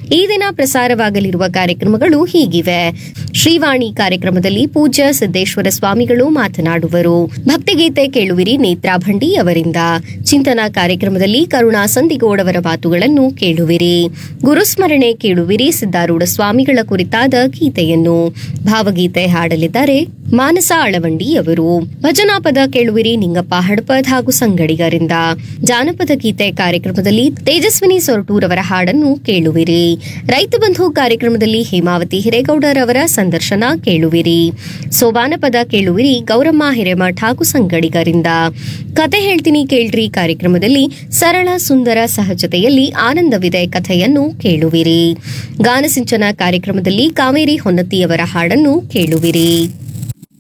ಈ ದಿನ ಪ್ರಸಾರವಾಗಲಿರುವ ಕಾರ್ಯಕ್ರಮಗಳು ಹೀಗಿವೆ ಶ್ರೀವಾಣಿ ಕಾರ್ಯಕ್ರಮದಲ್ಲಿ ಪೂಜ್ಯ ಸಿದ್ದೇಶ್ವರ ಸ್ವಾಮಿಗಳು ಮಾತನಾಡುವರು ಭಕ್ತಿಗೀತೆ ಕೇಳುವಿರಿ ನೇತ್ರಾ ಭಂಡಿ ಅವರಿಂದ ಚಿಂತನಾ ಕಾರ್ಯಕ್ರಮದಲ್ಲಿ ಕರುಣಾ ಸಂದಿಗೋಡವರ ಮಾತುಗಳನ್ನು ಕೇಳುವಿರಿ ಗುರುಸ್ಮರಣೆ ಕೇಳುವಿರಿ ಸಿದ್ದಾರೂಢ ಸ್ವಾಮಿಗಳ ಕುರಿತಾದ ಗೀತೆಯನ್ನು ಭಾವಗೀತೆ ಹಾಡಲಿದ್ದಾರೆ ಮಾನಸ ಅಳವಂಡಿ ಅವರು ಭಜನಾ ಪದ ಕೇಳುವಿರಿ ನಿಂಗಪ್ಪ ಹಡಪದ್ ಹಾಗೂ ಸಂಗಡಿಗರಿಂದ ಜಾನಪದ ಗೀತೆ ಕಾರ್ಯಕ್ರಮದಲ್ಲಿ ತೇಜಸ್ವಿನಿ ಸೊರಟೂರವರ ಹಾಡನ್ನು ಕೇಳುವಿರಿ ರೈತ ಬಂಧು ಕಾರ್ಯಕ್ರಮದಲ್ಲಿ ಹೇಮಾವತಿ ಹಿರೇಗೌಡರವರ ಸಂದರ್ಶನ ಕೇಳುವಿರಿ ಸೋಬಾನ ಪದ ಕೇಳುವಿರಿ ಗೌರಮ್ಮ ಹಿರೇಮಠ ಹಾಗೂ ಸಂಗಡಿಗರಿಂದ ಕತೆ ಹೇಳ್ತೀನಿ ಕೇಳ್ರಿ ಕಾರ್ಯಕ್ರಮದಲ್ಲಿ ಸರಳ ಸುಂದರ ಸಹಜತೆಯಲ್ಲಿ ಆನಂದವಿದೆ ಕಥೆಯನ್ನು ಕೇಳುವಿರಿ ಗಾನಸಿಂಚನ ಕಾರ್ಯಕ್ರಮದಲ್ಲಿ ಕಾವೇರಿ ಹೊನ್ನತಿಯವರ ಹಾಡನ್ನು ಕೇಳುವಿರಿ